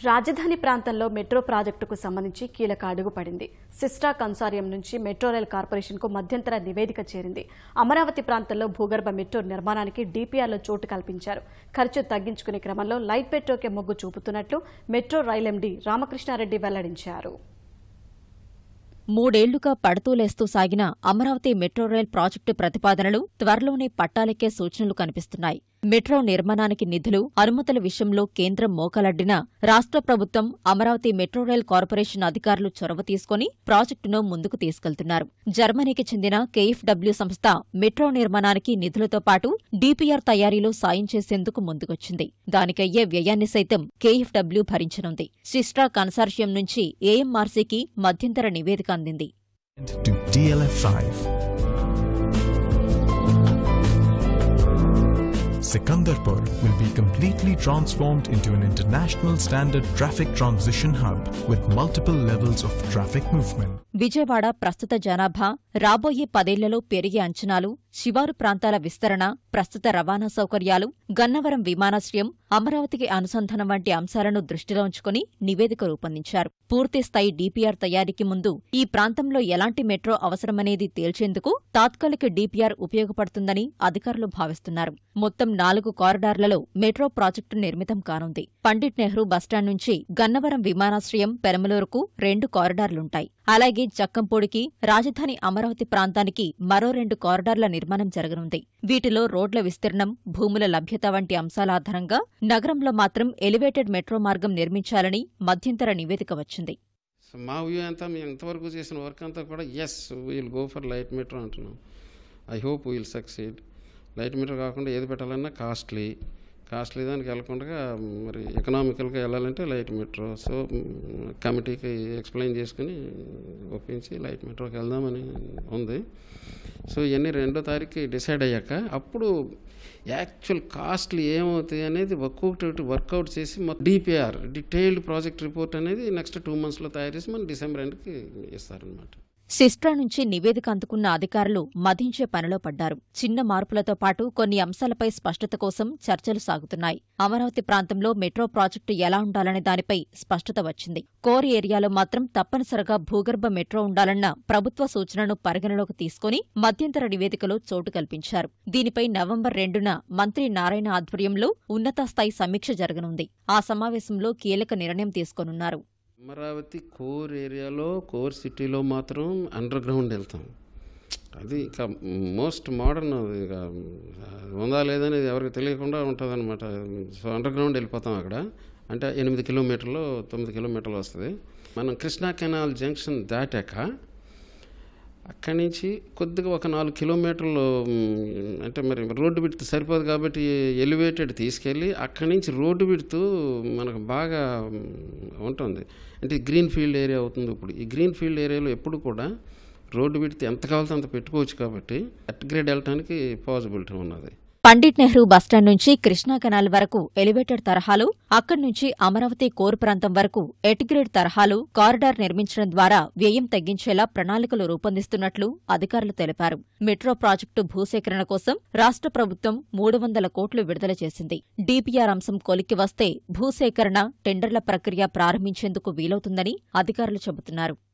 రాజధాని ప్రాంతంలో మెట్రో ప్రాజెక్టుకు సంబంధించి కీలక అడుగు పడింది సిస్టా కన్సారియం నుంచి మెట్రో రైల్ కార్పొరేషన్కు మధ్యంతర నివేదిక చేరింది అమరావతి ప్రాంతంలో భూగర్భ మెట్రో నిర్మాణానికి డీపీఆర్లో చోటు కల్పించారు ఖర్చు తగ్గించుకునే క్రమంలో లైట్ మెట్రోకే మొగ్గు చూపుతున్నట్లు మెట్రో రైల్ ఎండీ రామకృష్ణారెడ్డి వెల్లడించారు మూడేళ్లుగా పడుతూ లేస్తూ సాగిన అమరావతి మెట్రో రైల్ ప్రాజెక్టు ప్రతిపాదనలు త్వరలోనే పట్టాలెక్కే సూచనలు కనిపిస్తున్నాయి మెట్రో నిర్మాణానికి నిధులు అనుమతుల విషయంలో కేంద్రం మోకలడ్డినా రాష్ట్ర ప్రభుత్వం అమరావతి మెట్రో రైల్ కార్పొరేషన్ అధికారులు చొరవ తీసుకుని ప్రాజెక్టును ముందుకు తీసుకెళ్తున్నారు జర్మనీకి చెందిన కేఎఫ్డబ్ల్యూ సంస్థ మెట్రో నిర్మాణానికి నిధులతో పాటు డీపీఆర్ తయారీలో సాయం చేసేందుకు ముందుకొచ్చింది దానికయ్యే వ్యయాన్ని సైతం కేఎఫ్డబ్ల్యూ భరించనుంది సిస్ట్రా కన్సార్షియం నుంచి ఏఎంఆర్సీకి మధ్యంతర నివేదిక అందింది to DLF5. Sikandarpur will be completely transformed into an international standard traffic transition hub with multiple levels of traffic movement. Vijayawada ప్రస్తుత జనాభా రాబోయే పదేళ్లలో పెరిగే అంచనాలు శివారు ప్రాంతాల విస్తరణ ప్రస్తుత రవాణా సౌకర్యాలు గన్నవరం విమానాశ్రయం అమరావతికి అనుసంధానం వంటి అంశాలను దృష్టిలో ఉంచుకుని నివేదిక రూపొందించారు పూర్తిస్థాయి డీపీఆర్ తయారీకి ముందు ఈ ప్రాంతంలో ఎలాంటి మెట్రో అవసరమనేది తేల్చేందుకు తాత్కాలిక డీపీఆర్ ఉపయోగపడుతుందని అధికారులు భావిస్తున్నారు మొత్తం నాలుగు కారిడార్లలో మెట్రో ప్రాజెక్టు నిర్మితం కానుంది పండిట్ నెహ్రూ బస్టాండ్ నుంచి గన్నవరం విమానాశ్రయం పెరమలూరుకు రెండు కారిడార్లుంటాయి అలాగే జక్కంపూడికి రాజధాని అమరావతి ప్రాంతానికి మరో రెండు కారిడార్ల నిర్మాణం జరగనుంది వీటిలో రోడ్ల విస్తీర్ణం భూముల లభ్యత వంటి అంశాల ఆధారంగా నగరంలో మాత్రం ఎలివేటెడ్ మెట్రో మార్గం నిర్మించాలని మధ్యంతర నివేదిక వచ్చింది సో మా వ్యూ అంతా మేము ఇంతవరకు చేసిన వర్క్ అంతా కూడా yes we'll go for light meter అంటున్నాం I hope we'll succeed light meter కాకుండా ఏది పెట్టాలన్నా కాస్ట్లీ కాస్ట్లీ దానికి వెళ్ళకుండా మరి ఎకనామికల్గా వెళ్ళాలంటే లైట్ మెట్రో సో కమిటీకి ఎక్స్ప్లెయిన్ చేసుకుని ఒప్పించి లైట్ మెట్రోకి వెళ్దామని ఉంది సో ఇవన్నీ రెండో తారీఖు డిసైడ్ అయ్యాక అప్పుడు యాక్చువల్ కాస్ట్లు ఏమవుతాయి అనేది ఒక్కొక్కటి వర్కౌట్ చేసి మొత్తం డిపిఆర్ డీటెయిల్డ్ ప్రాజెక్ట్ రిపోర్ట్ అనేది నెక్స్ట్ టూ మంత్స్లో తయారు చేసి మన డిసెంబర్ ఎండ్కి ఇస్తారనమాట సిస్ట్రా నుంచి నివేదిక అందుకున్న అధికారులు మదించే పనిలో పడ్డారు చిన్న మార్పులతో పాటు కొన్ని అంశాలపై స్పష్టత కోసం చర్చలు సాగుతున్నాయి అమరావతి ప్రాంతంలో మెట్రో ప్రాజెక్టు ఎలా ఉండాలనే దానిపై స్పష్టత వచ్చింది కోర్ ఏరియాలో మాత్రం తప్పనిసరిగా భూగర్భ మెట్రో ఉండాలన్న ప్రభుత్వ సూచనను పరిగణలోకి తీసుకుని మధ్యంతర నివేదికలో చోటు కల్పించారు దీనిపై నవంబర్ రెండున మంత్రి నారాయణ ఆధ్వర్యంలో ఉన్నతస్థాయి సమీక్ష జరగనుంది ఆ సమావేశంలో కీలక నిర్ణయం తీసుకోనున్నారు అమరావతి కోర్ ఏరియాలో కోర్ సిటీలో మాత్రం అండర్ గ్రౌండ్ వెళ్తాం అది ఇక మోస్ట్ మోడర్న్ అది ఇక ఉందా లేదనేది ఎవరికి తెలియకుండా ఉంటుంది అనమాట సో అండర్ గ్రౌండ్ వెళ్ళిపోతాం అక్కడ అంటే ఎనిమిది కిలోమీటర్లు తొమ్మిది కిలోమీటర్లు వస్తుంది మనం కృష్ణా కెనాల్ జంక్షన్ దాటాక అక్కడి నుంచి కొద్దిగా ఒక నాలుగు కిలోమీటర్లు మ్, అంటే మరి రోడ్డు విడుతు సరిపోదు కాబట్టి ఎలివేటెడ్ తీసుకెళ్ళి అక్కడి నుంచి రోడ్డు విడుతు మనకు బాగా మ్, ఉంటుంది అంటే గ్రీన్ ఫీల్డ్ ఏరియా అవుతుంది ఇప్పుడు ఈ గ్రీన్ ఫీల్డ్ ఏరియాలో ఎప్పుడు కూడా రోడ్డు విడితే ఎంత కావాలో అంత పెట్టుకోవచ్చు కాబట్టి అప్గ్రేడ్ వెళ్ళడానికి పాసిబిలిటీ ఉన్నది పండిట్ నెహ్రూ బస్టాండ్ నుంచి కృష్ణా కెనాల్ వరకు ఎలివేటెడ్ తరహాలు అక్కడి నుంచి అమరావతి కోర్ ప్రాంతం వరకు ఎటిగ్రేడ్ తరహాలు కారిడార్ నిర్మించడం ద్వారా వ్యయం తగ్గించేలా ప్రణాళికలు రూపొందిస్తున్నట్లు అధికారులు తెలిపారు మెట్రో ప్రాజెక్టు భూసేకరణ కోసం రాష్ట్ర ప్రభుత్వం మూడు వందల కోట్లు విడుదల చేసింది డీపీఆర్ అంశం కొలిక్కి వస్తే భూసేకరణ టెండర్ల ప్రక్రియ ప్రారంభించేందుకు వీలవుతుందని అధికారులు చెబుతున్నారు